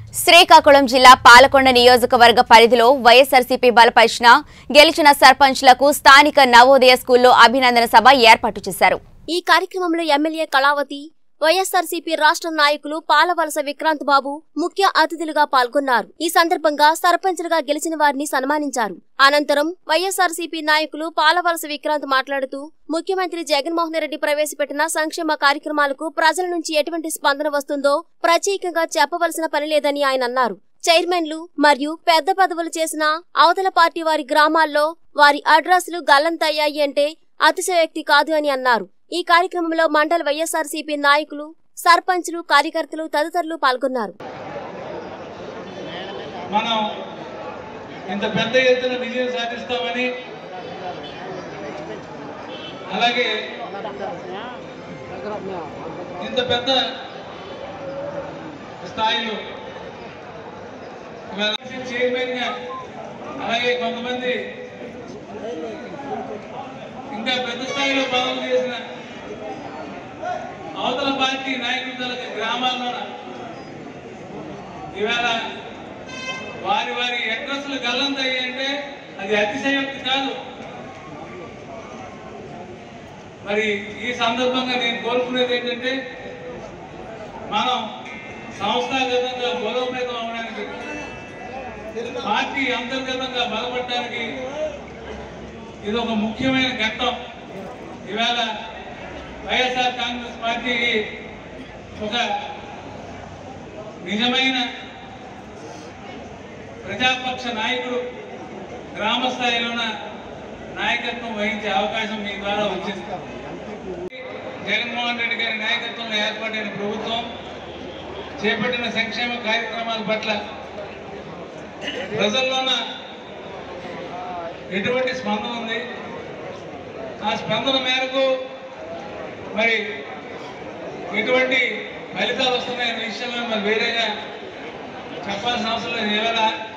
శ్రీకాకుళం జిల్లా పాలకొండ నియోజకవర్గ పరిధిలో వైఎస్ఆర్సీపీ బలపరిచిన గెలిచిన సర్పంచ్లకు స్థానిక నవోదయ స్కూల్లో అభినందన సభ ఏర్పాటు చేశారు ఈ కార్యక్రమంలో ఎమ్మెల్యే కళావతి వైఎస్ఆర్సీపీ రాష్ట్ర నాయకులు పాలవలస విక్రాంత్ బాబు ముఖ్య అతిథులుగా పాల్గొన్నారు ఈ సందర్భంగా సర్పంచులుగా గెలిచిన వారిని సన్మానించారు అనంతరం వైఎస్ఆర్సీపీ నాయకులు పాలవలస విక్రాంత్ మాట్లాడుతూ ముఖ్యమంత్రి జగన్మోహన్ రెడ్డి ప్రవేశపెట్టిన సంక్షేమ కార్యక్రమాలకు ప్రజల నుంచి ఎటువంటి స్పందన వస్తుందో ప్రత్యేకంగా చెప్పవలసిన పని లేదని ఆయన అన్నారు చైర్మన్లు మరియు పెద్ద పదవులు చేసిన అవతల పార్టీ వారి గ్రామాల్లో వారి అడ్రస్లు గల్లంతయ్యాయి అంటే అతిశయోక్తి కాదు అని అన్నారు ఈ కార్యక్రమంలో మండల వైఎస్ఆర్సీపీ నాయకులు సర్పంచ్లు కార్యకర్తలు తదితరులు పాల్గొన్నారు మనం ఇంత పెద్ద ఎత్తున విజయం సాధిస్తామని అలాగే ఇంత పెద్ద స్థాయిలో ఇవాళ చైర్మన్ గా అలాగే కొంతమంది ఇంకా పెద్ద స్థాయిలో పదవులు చేసిన అవతల పార్టీ నాయకుల తాలూకా గ్రామాల్లోన ఇవాళ వారి వారి అడ్రస్లు గల్లంతయ్యి అంటే అది అతిశయోక్తి కాదు మరి ఈ సందర్భంగా నేను కోరుకునేది ఏంటంటే మనం సంస్థాగతంగా బలోపేతం అవడానికి పార్టీ అంతర్గతంగా బలపడడానికి ఇది ఒక ముఖ్యమైన ఘట్టం ఇవాళ వైఎస్ఆర్ కాంగ్రెస్ పార్టీకి ఒక నిజమైన ప్రజాపక్ష నాయకుడు గ్రామ స్థాయిలోన నాయకత్వం వహించే అవకాశం మీ ద్వారా వచ్చింది జగన్మోహన్ రెడ్డి గారి నాయకత్వంలో ఏర్పాటైన ప్రభుత్వం చేపట్టిన సంక్షేమ కార్యక్రమాల పట్ల ప్రజల్లోన ఎటువంటి స్పందన ఉంది ఆ స్పందన మేరకు మరి ఎటువంటి ఫలితాలు వస్తున్నాయనే విషయంలో మరి వేరేగా చెప్పాల్సిన అవసరం లేదు ఇవాళ